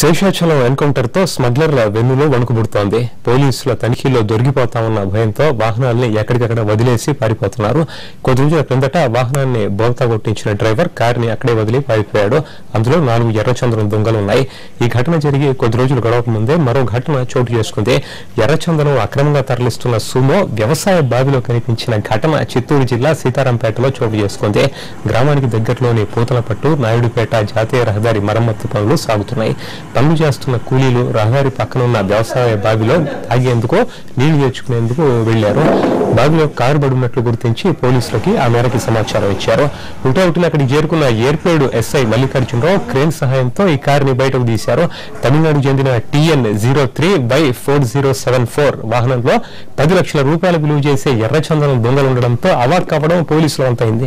Seshachalam encounter తో స్మగ్లర్ల వెన్నులో వణుకుబుడుతోంది పోలీసుల తనిఖీలో దొరికిపోతామన్న భయంతో వాహనాల్ని ఎక్కడికక్కడ వదిలేసి పారిపోతున్నారు కొద్ది రోజుల క్రిందట వాహనాన్ని బోల్తా కొట్టించిన డ్రైవర్ కారుని అక్కడే వదిలి పారిపోయాడు అందులో నాలుగు ఎర్రచందనం దొంగలు ఉన్నాయి ఈ ఘటన జరిగి కొద్ది రోజులు గడవక ముందే మరో ఘటన చోటు చేసుకుంది ఎర్రచందనం అక్రమంగా తరలిస్తున్న సుమో వ్యవసాయ బావిలో కనిపించిన ఘటన చిత్తూరు జిల్లా సీతారాంపేటలో చోటు చేసుకుంది గ్రామానికి దగ్గరలోని పూతలపట్టు నాయుడుపేట జాతీయ రహదారి మరమ్మత్తు పనులు సాగుతున్నాయి పనులు చేస్తున్న కూలీలు రహదారి పక్కన ఉన్న వ్యవసాయ బావిలో తాగేందుకు నీళ్లు తెచ్చుకునేందుకు వెళ్లారు బావిలో కారు పడున్నట్లు గుర్తించి పోలీసులకి ఆ మేరకు సమాచారం ఇచ్చారు హుటాహుటిన అక్కడికి చేరుకున్న ఏర్పేడు ఎస్ఐ మల్లికార్జునరావు క్రేన్ సహాయంతో ఈ కారుని బయటకు తీశారు తమిళనాడు చెందిన TN zero three by four zero seven four వాహనంలో పది లక్షల రూపాయల విలువ చేసే ఎర్రచందనం దొంగలు ఉండడంతో అవాక్కవ్వడం పోలీసులు అంతైంది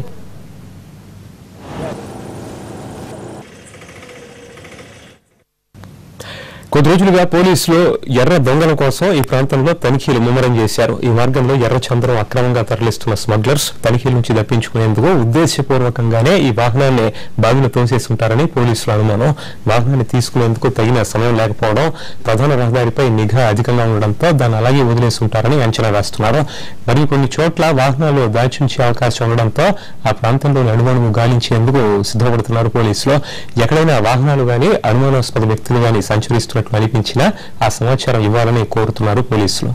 కొద్ది రోజులుగా పోలీసులు ఎర్ర దొంగల కోసం ఈ ప్రాంతంలో తనిఖీలు ముమ్మరం చేశారు ఈ మార్గంలో ఎర్ర చంద్రం అక్రమంగా తరలిస్తున్న స్మగ్లర్స్ తనిఖీల నుంచి తప్పించుకునేందుకు ఉద్దేశపూర్వకంగానే ఈ వాహనాన్ని బావిలో తోసేసి ఉంటారని పోలీసుల అనుమానం వాహనాన్ని తీసుకునేందుకు తగిన సమయం లేకపోవడం ప్రధాన రహదారిపై నిఘా అధికంగా ఉండడంతో దాన్ని అలాగే వదిలేసి ఉంటారని అంచనా వేస్తున్నారు మరియు కొన్ని చోట్ల వాహనాలు దాచుంచే అవకాశం ఉండడంతో ఆ ప్రాంతంలోని అణువణువు గాలించేందుకు సిద్ధపడుతున్నారు పోలీసులు ఎక్కడైనా వాహనాలు గాని అనుమానాస్పద వ్యక్తులు గాని సంచరిస్తున్నట్లు అనిపించినా ఆ సమాచారం ఇవ్వాలని కోరుతున్నారు పోలీసులు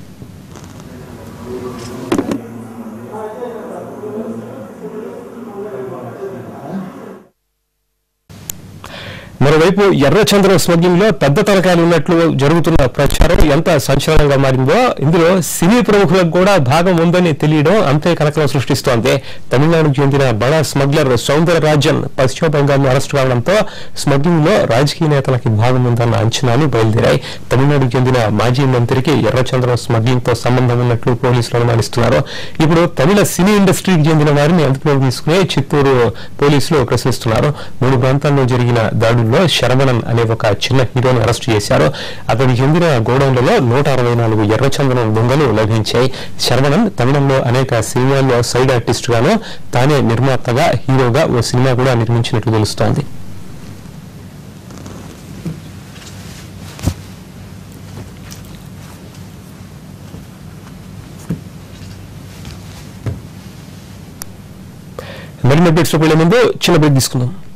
మరోవైపు ఎర్రచంద్రం స్మగ్లింగ్ లో పెద్ద తలకాయలు ఉన్నట్లు జరుగుతున్న ప్రచారం ఎంత సంచలనంగా మారిందో ఇందులో సినీ ప్రముఖులకు కూడా భాగం ఉందని తెలియడం అంతే కలకలం సృష్టిస్తోంది తమిళనాడుకు చెందిన బడా స్మగ్లర్ సౌందర రాజన్ పశ్చిమ బెంగాల్లో అరెస్టు కావడంతో స్మగ్లింగ్ లో రాజకీయ నేతలకి భాగం ఉందన్న అంచనాలు బయలుదేరాయి తమిళనాడుకు చెందిన మాజీ మంత్రికి ఎర్రచంద్రం స్మగ్లింగ్ తో సంబంధం ఉన్నట్లు పోలీసులు అనుమానిస్తున్నారు ఇప్పుడు తమిళ సినీ ఇండస్ట్రీకి చెందిన వారిని అదుపులోకి తీసుకుని చిత్తూరు పోలీసులు ప్రశ్నిస్తున్నారు మూడు ప్రాంతాల్లో జరిగిన దాడుల్లో శరవణన్ అనే ఒక చిన్న హీరోని అరెస్టు చేశారు అతనికి చెందిన గోడౌన్లలో నూట అరవై నాలుగు ఎర్రచందనం దొంగలు లభించాయి శరవణన్ తమిళంలో అనేక సినిమాల్లో సైడ్ ఆర్టిస్ట్ గాను తానే నిర్మాతగా హీరోగా ఓ సినిమా కూడా నిర్మించినట్లు తెలుస్తోంది మరిన్ని అప్డేట్స్ వెళ్లే ముందు చిన్న బ్రేక్ తీసుకుందాం